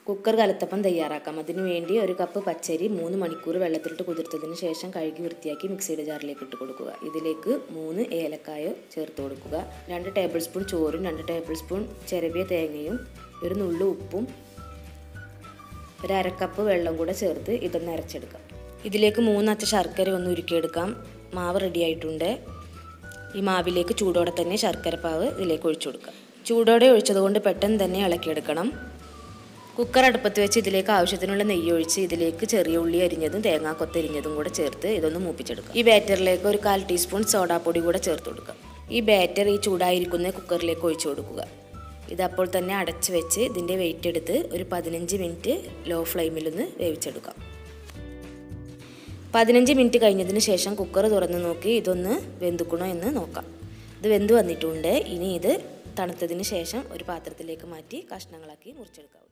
cooker kalathappam തയ്യാറാക്കാം അതിനു വേണ്ടി ഒരു കപ്പ് പച്ചരി മൂന്ന് മണിക്കൂർ വെള്ളത്തിലിട്ട് കുതിർത്തതിന് ശേഷം കഴുകി വൃത്തിയാക്കി മിക്സിയുടെ ജാറിലേക്ക് ഇട്ട് കൊടുക്കുക ഇതിലേക്ക് മൂന്ന് ഏലക്കായ ചേർത്ത് കൊടുക്കുക രണ്ട് ടേബിൾ സ്പൂൺ ചോറും രണ്ട് ടേബിൾ സ്പൂൺ ചിരവിയ തേങ്ങയും ഒരു നുള്ളു ഉപ്പും ഒരു അരക്കപ്പ് വെള്ളം കൂടെ ചേർത്ത് ഇതൊന്ന് അരച്ചെടുക്കാം ഇതിലേക്ക് മൂന്നച്ച ശർക്കര ഒന്ന് ഉരുക്കിയെടുക്കാം മാവ് റെഡി ആയിട്ടുണ്ട് ഈ മാവിലേക്ക് ചൂടോടെ തന്നെ ശർക്കര പാവ് ഇതിലേക്ക് ഒഴിച്ചു കൊടുക്കാം ചൂടോടെ ഒഴിച്ചതുകൊണ്ട് പെട്ടെന്ന് തന്നെ ഇളക്കിയെടുക്കണം കുക്കർ അടുപ്പത്ത് വെച്ച് ഇതിലേക്ക് ആവശ്യത്തിനുള്ള നെയ്യ് ഒഴിച്ച് ഇതിലേക്ക് ചെറിയ ഉള്ളി അരിഞ്ഞതും തേങ്ങാക്കൊത്ത് അരിഞ്ഞതും കൂടെ ചേർത്ത് ഇതൊന്ന് മൂപ്പിച്ചെടുക്കാം ഈ ബാറ്ററിലേക്ക് ഒരു കാൽ ടീസ്പൂൺ സോഡാപ്പൊടി കൂടെ ചേർത്ത് കൊടുക്കാം ഈ ബാറ്റർ ഈ ചൂടായിരിക്കുന്ന കുക്കറിലേക്ക് ഒഴിച്ചു കൊടുക്കുക ഇതപ്പോൾ തന്നെ അടച്ച് വെച്ച് ഇതിൻ്റെ വെയിറ്റ് എടുത്ത് ഒരു പതിനഞ്ച് മിനിറ്റ് ലോ ഫ്ലെയിമിലൊന്ന് വേവിച്ചെടുക്കാം പതിനഞ്ച് മിനിറ്റ് കഴിഞ്ഞതിന് ശേഷം കുക്കർ തുറന്ന് നോക്കി ഇതൊന്ന് വെന്തുക്കണോ എന്ന് നോക്കാം ഇത് വെന്ത് വന്നിട്ടുണ്ട് ഇനി ഇത് തണുത്തതിന് ശേഷം ഒരു പാത്രത്തിലേക്ക് മാറ്റി കഷ്ണങ്ങളാക്കി മുറിച്ചെടുക്കാം